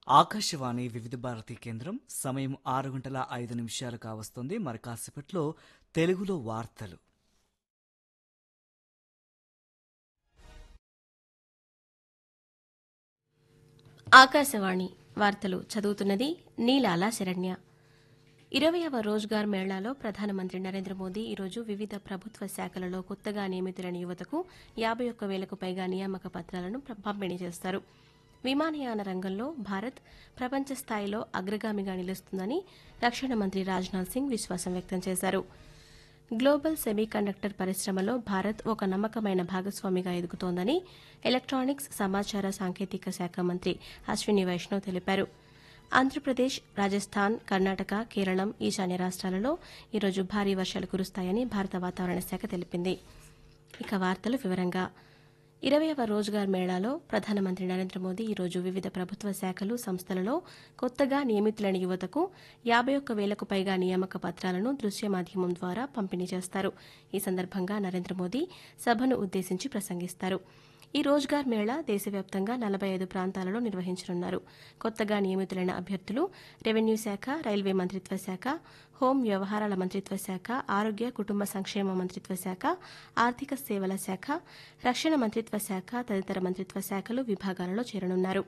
ఆకాశవాణి వివిధ భారతి కేంద్రం సమయం ఆరు గంటల ఐదు నిమిషాలు కావస్తుంది మరి కాసేపట్లో తెలుగులో వార్తలు ఆకాశవాణి వార్తలు చదువుతున్నది నీలాల శరణ్య ఇరవయవ రోజ్గార్ మేళాలో ప్రధానమంత్రి నరేంద్ర మోదీ ఈరోజు వివిధ ప్రభుత్వ శాఖలలో కొత్తగా నియమితులైన యువతకు యాబై ఒక్క వేలకు పైగా నియామక పత్రాలను ప్ర- పంపిణీ చేస్తారు విమానయాన రంగంలో భారత్ ప్రపంచ స్థాయిలో అగ్రగామిగా నిలుస్తుందని రక్షణ మంత్రి రాజ్నాథ్ సింగ్ విశ్వాసం వ్యక్తం చేశారు గ్లోబల్ సెమీకండక్టర్ పరిశ్రమలో భారత్ ఒక నమ్మకమైన భాగస్వామిగా ఎదుగుతోందని ఎలక్ట్రానిక్స్ సమాచార సాంకేతిక శాఖ మంత్రి అశ్విని వైష్ణవ్ తెలిపారు ఆంధ్రప్రదేశ్ రాజస్థాన్ కర్ణాటక కేరళం ఈశాన్య రాష్ట్రాలలో ఈరోజు భారీ వర్షాలు కురుస్తాయని భారత వాతావరణ శాఖ తెలిపింది ఇక వార్తలు వివరంగా ఇరవయవ రోజ్గార్ మేళాలో ప్రధానమంత్రి నరేంద్ర మోదీ ఈరోజు వివిధ ప్రభుత్వ శాఖలు సంస్థలలో కొత్తగా నియమితులైన యువతకు యాబై ఒక్క వేలకు పైగా నియామక పత్రాలను దృశ్య మాధ్యమం ద్వారా పంపిణీ చేస్తారు ఈ సందర్భంగా నరేంద్ర మోదీ సభను ఉద్దేశించి ప్రసంగిస్తారు ఈ రోజ్గార్ మేళా దేశవ్యాప్తంగా నలభై ఐదు ప్రాంతాలలో నిర్వహించనున్నారు కొత్తగా నియమితులైన అభ్యర్థులు రెవెన్యూ శాఖ రైల్వే మంత్రిత్వ శాఖ హోం వ్యవహారాల మంత్రిత్వ శాఖ ఆరోగ్య కుటుంబ సంక్షేమ మంత్రిత్వ శాఖ ఆర్థిక సేవల శాఖ రక్షణ మంత్రిత్వ శాఖ తదితర మంత్రిత్వ శాఖలు విభాగాలలో చేరనున్నారు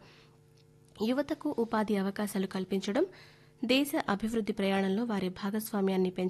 యువతకు ఉపాధి అవకాశాలు కల్పించడం దేశ అభివృద్ది ప్రయాణంలో వారి భాగస్వామ్యాన్ని పెంచడం